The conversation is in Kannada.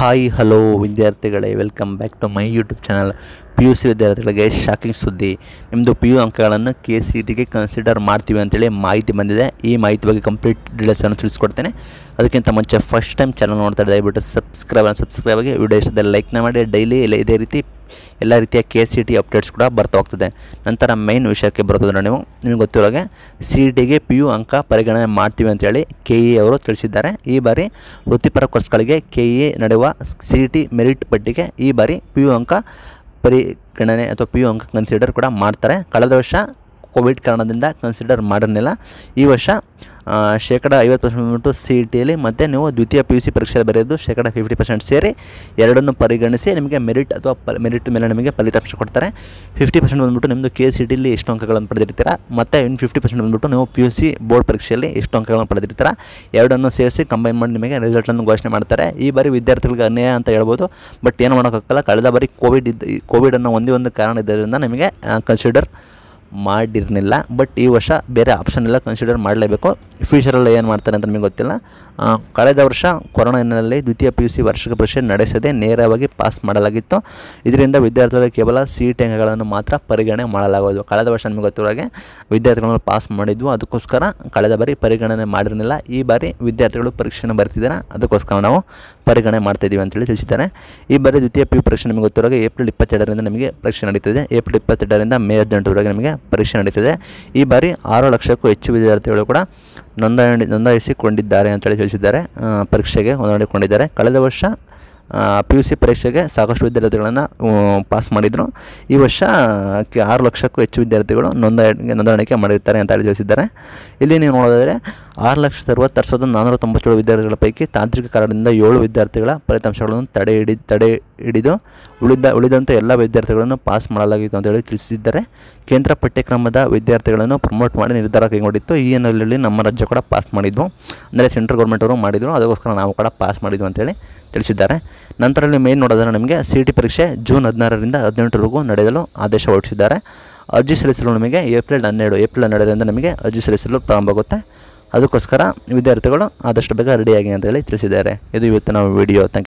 ಹಾಯ್ ಹಲೋ ವಿದ್ಯಾರ್ಥಿಗಳೇ welcome back to my YouTube channel P U C ವಿದ್ಯಾರ್ಥಿಗಳಿಗೆ ಶಾಕಿಂಗ್ ಸುದ್ದಿ ನಿಮ್ಮದು ಪಿ ಯು ಅಂಕಗಳನ್ನು ಕೆ ಸಿ ಟಿಗೆ ಕನ್ಸಿಡರ್ ಮಾಡ್ತೀವಿ ಅಂತೇಳಿ ಮಾಹಿತಿ ಬಂದಿದೆ ಈ ಮಾಹಿತಿ ಬಗ್ಗೆ ಕಂಪ್ಲೀಟ್ ಡೀಟೇಲ್ಸನ್ನು ತಿಳಿಸ್ಕೊಡ್ತೇನೆ ಅದಕ್ಕಿಂತ ಮುಂಚೆ ಫಸ್ಟ್ ಟೈಮ್ ಚಾನಲ್ ನೋಡ್ತಾ ಇದ್ದೆ ದಯವಿಟ್ಟು ಸಬ್ಸ್ಕ್ರೈಬ್ ಸಬ್ಸ್ಕ್ರೈಬ್ ಆಗಿ ವಿಡಿಯೋ ಇಷ್ಟದಲ್ಲಿ ಲೈಕ್ನ ಮಾಡಿ ಡೈಲಿ ಎಲ್ಲ ಇದೇ ರೀತಿ ಎಲ್ಲ ರೀತಿಯ ಕೆ ಸಿ ಟಿ ಅಪ್ಡೇಟ್ಸ್ ಕೂಡ ಬರ್ತಾ ಹೋಗ್ತದೆ ನಂತರ ಮೈನ್ ವಿಷಯಕ್ಕೆ ಬರೋದ್ರೆ ನೀವು ನಿಮಗೆ ಗೊತ್ತಿರೋ ಹಾಗೆ ಸಿ ಟಿಗೆ ಪಿ ಯು ಅಂಕ ಪರಿಗಣನೆ ಮಾಡ್ತೀವಿ ಅಂತೇಳಿ ಕೆ ಇ ಅವರು ತಿಳಿಸಿದ್ದಾರೆ ಈ ಬಾರಿ ವೃತ್ತಿಪರ ಕೋರ್ಸ್ಗಳಿಗೆ ಕೆ ಇ ನಡೆಯುವ ಸಿ ಟಿ ಮೆರಿಟ್ ಪಟ್ಟಿಗೆ ಈ ಬಾರಿ ಪಿ ಯು ಅಂಕ ಪರಿಗಣನೆ ಅಥವಾ ಪಿ ಯು ಅಂಕ ಕನ್ಸಿಡರ್ ಕೂಡ ಮಾಡ್ತಾರೆ ಕಳೆದ ವರ್ಷ ಕೋವಿಡ್ ಕಾರಣದಿಂದ ಕನ್ಸಿಡರ್ ಮಾಡಿರಲಿಲ್ಲ ಈ ವರ್ಷ ಆ, ಶೇಕಡ ಐವತ್ತು ಪರ್ಸೆಂಟ್ ಬಂದ್ಬಿಟ್ಟು ಸಿ ಇ ಟಿಯಲ್ಲಿ ಮತ್ತು ನೀವು ದ್ವಿತೀಯ ಪಿ ಯು ಸಿ ಪರೀಕ್ಷೆ ಬರೆಯೋದು ಶೇಕಡ ಫಿಫ್ಟಿ ಪರ್ಸೆಂಟ್ ಸೇರಿ ಎರಡನ್ನು ಪರಿಗಣಿಸಿ ನಿಮಗೆ ಮೆರಿಟ್ ಅಥವಾ ಪ ಮೆರಿಟ್ ಮೇಲೆ ನಿಮಗೆ ಫಲಿತಾಂಶ ಕೊಡ್ತಾರೆ ಫಿಫ್ಟಿ ಪರ್ಸೆಂಟ್ ಬಂದ್ಬಿಟ್ಟು ನಿಮ್ಮದು ಕೆ ಸಿ ಟಿಲಿ ಎಷ್ಟು ಅಂಕಗಳನ್ನು ಪಡೆದಿರ್ತೀರಾ ಮತ್ತು ಇನ್ನು ಫಿಫ್ಟಿ ಪರ್ಸೆಂಟ್ ಬಂದ್ಬಿಟ್ಟು ನೀವು ಪಿ ಯು ಸಿ ಬೋರ್ಡ್ ಪರೀಕ್ಷೆಯಲ್ಲಿ ಎಷ್ಟು ಅಂಕಗಳನ್ನು ಪಡೆದಿರ್ತೀರಾ ಎರಡನ್ನು ಸೇರಿಸಿ ಕಂಬೈನ್ ಮಾಡಿ ನಿಮಗೆ ರಿಸಲ್ಟನ್ನು ಘೋಷಣೆ ಮಾಡ್ತಾರೆ ಈ ಬಾರಿ ವಿದ್ಯಾರ್ಥಿಗಳಿಗೆ ಅನ್ಯಾಯ ಅಂತ ಹೇಳ್ಬೋದು ಬಟ್ ಏನು ಮಾಡೋಕ್ಕಾಗಲ್ಲ ಕಳೆದ ಬಾರಿ ಕೋವಿಡ್ ಇದ್ದ ಈ ಕೋವಿಡ್ ಅನ್ನೋ ಒಂದೇ ಒಂದು ಕಾರಣ ಇದ್ದರಿಂದ ನಿಮಗೆ ಕನ್ಸಿಡರ್ ಮಾಡಿರಲಿಲ್ಲ ಬಟ್ ಈ ವರ್ಷ ಬೇರೆ ಆಪ್ಷನ್ ಎಲ್ಲ ಕನ್ಸಿಡರ್ ಮಾಡಲೇಬೇಕು ಫ್ಯೂಚರಲ್ಲಿ ಏನು ಮಾಡ್ತಾರೆ ಅಂತ ನಿಮಗೆ ಗೊತ್ತಿಲ್ಲ ಆ, ಕಳೆದ ವರ್ಷ ಕೊರೋನಾ ಹಿನ್ನೆಲೆಯಲ್ಲಿ ದ್ವಿತೀಯ ಪಿ ಯು ಸಿ ವಾರ್ಷಿಕ ಪರೀಕ್ಷೆ ನಡೆಸದೆ ನೇರವಾಗಿ ಪಾಸ್ ಮಾಡಲಾಗಿತ್ತು ಇದರಿಂದ ವಿದ್ಯಾರ್ಥಿಗಳಿಗೆ ಕೇವಲ ಸಿ ಟಿ ಅಂಕಗಳನ್ನು ಮಾತ್ರ ಪರಿಗಣನೆ ಮಾಡಲಾಗೋದು ಕಳೆದ ವರ್ಷ ನಿಮಗೆ ಗೊತ್ತಿರೋ ಹಾಗೆ ವಿದ್ಯಾರ್ಥಿಗಳನ್ನು ಪಾಸ್ ಮಾಡಿದ್ವು ಅದಕ್ಕೋಸ್ಕರ ಕಳೆದ ಬಾರಿ ಪರಿಗಣನೆ ಮಾಡಿರಲಿಲ್ಲ ಈ ಬಾರಿ ವಿದ್ಯಾರ್ಥಿಗಳು ಪರೀಕ್ಷೆಯನ್ನು ಬರ್ತಿದ್ದಾರೆ ಅದಕ್ಕೋಸ್ಕರ ನಾವು ಪರಿಗಣನೆ ಮಾಡ್ತಾಯಿದ್ದೀವಿ ಅಂತೇಳಿ ತಿಳಿಸಿದ್ದಾರೆ ಈ ಬಾರಿ ದ್ವಿತೀಯ ಪಿ ಯು ಪರೀಕ್ಷೆ ನಿಮಗೆ ಗೊತ್ತಿರೋ ಹಾಗೆ ಏಪ್ರಿಲ್ ಇಪ್ಪತ್ತೆರಡರಿಂದ ನಿಮಗೆ ಪರೀಕ್ಷೆ ನಡೀತಿದೆ ಏಪ್ರಿಲ್ ಇಪ್ಪತ್ತೆರಡರಿಂದ ಮೇ ಹದಿನೆಂಟರವರೆಗೆ ನಿಮಗೆ ಪರೀಕ್ಷೆ ನಡೀತಿದೆ ಈ ಬಾರಿ ಆರು ಲಕ್ಷಕ್ಕೂ ಹೆಚ್ಚು ವಿದ್ಯಾರ್ಥಿಗಳು ಕೂಡ ನೋಂದಣಿ ನೋಂದಾಯಿಸಿಕೊಂಡಿದ್ದಾರೆ ಅಂತೇಳಿ ತಿಳಿಸಿದ್ದಾರೆ ಆ, ಪರೀಕ್ಷೆಗೆ ನೋಂದಾಣಿಕೊಂಡಿದ್ದಾರೆ ಕಳೆದ ವರ್ಷ ಪಿ ಯು ಸಿ ಪರೀಕ್ಷೆಗೆ ಸಾಕಷ್ಟು ವಿದ್ಯಾರ್ಥಿಗಳನ್ನು ಪಾಸ್ ಮಾಡಿದರು ಈ ವರ್ಷ ಕೆ- ಆರು ಲಕ್ಷಕ್ಕೂ ಹೆಚ್ಚು ವಿದ್ಯಾರ್ಥಿಗಳು ನೋಂದಣಿ ನೋಂದಣಿಕೆ ಮಾಡಿರ್ತಾರೆ ಅಂತ ಹೇಳಿ ತಿಳಿಸಿದ್ದಾರೆ ಇಲ್ಲಿ ನೀವು ನೋಡೋದಾದರೆ ಆರು ಲಕ್ಷದ ಅರವತ್ತಾರು ಸಾವಿರದ ನಾನ್ನೂರ ತೊಂಬತ್ತೇಳು ವಿದ್ಯಾರ್ಥಿಗಳ ಪೈಕಿ ತಾಂತ್ರಿಕ ಕಾರಣದಿಂದ ಏಳು ವಿದ್ಯಾರ್ಥಿಗಳ ಫಲಿತಾಂಶಗಳನ್ನು ತಡೆ ಹಿಡಿ ತಡೆ ಹಿಡಿದು ಉಳಿದ ಉಳಿದಂತೆ ಎಲ್ಲ ವಿದ್ಯಾರ್ಥಿಗಳನ್ನು ಪಾಸ್ ಮಾಡಲಾಗಿತ್ತು ಅಂತೇಳಿ ತಿಳಿಸಿದ್ದಾರೆ ಕೇಂದ್ರ ಪಠ್ಯಕ್ರಮದ ವಿದ್ಯಾರ್ಥಿಗಳನ್ನು ಪ್ರಮೋಟ್ ಮಾಡಿ ನಿರ್ಧಾರ ಕೈಗೊಂಡಿತ್ತು ಈ ಹಿನ್ನೆಲೆಯಲ್ಲಿ ನಮ್ಮ ರಾಜ್ಯ ಕೂಡ ಪಾಸ್ ಮಾಡಿದ್ವು ಅಂದರೆ ಸೆಂಟ್ರಲ್ ಗೌರ್ಮೆಂಟ್ ಅವರು ಮಾಡಿದ್ರು ಅದಕ್ಕೋಸ್ಕರ ನಾವು ಕೂಡ ಪಾಸ್ ಮಾಡಿದ್ವು ಅಂತೇಳಿ ತಿಳಿಸಿದ್ದಾರೆ ನಂತರ ಇಲ್ಲಿ ಮೇನ್ ನೋಡೋದ್ರೆ ನಮಗೆ ಸಿ ಟಿ ಪರೀಕ್ಷೆ ಜೂನ್ ಹದಿನಾರರಿಂದ ಹದಿನೆಂಟರವರೆಗೂ ನಡೆಯಲು ಆದೇಶ ಹೊರಡಿಸಿದ್ದಾರೆ ಅರ್ಜಿ ಸಲ್ಲಿಸಲು ನಮಗೆ ಏಪ್ರಿಲ್ ಹನ್ನೆರಡು ಏಪ್ರಿಲ್ ಹನ್ನೆರಡರಿಂದ ನಮಗೆ ಅರ್ಜಿ ಸಲ್ಲಿಸಲು ಪ್ರಾರಂಭ ಆಗುತ್ತೆ ಅದಕ್ಕೋಸ್ಕರ ವಿದ್ಯಾರ್ಥಿಗಳು ಆದಷ್ಟು ಬೇಗ ರೆಡಿಯಾಗಿ ಅಂತೇಳಿ ತಿಳಿಸಿದ್ದಾರೆ ಇದು ಇವತ್ತಿನ ವಿಡಿಯೋ ಥ್ಯಾಂಕ್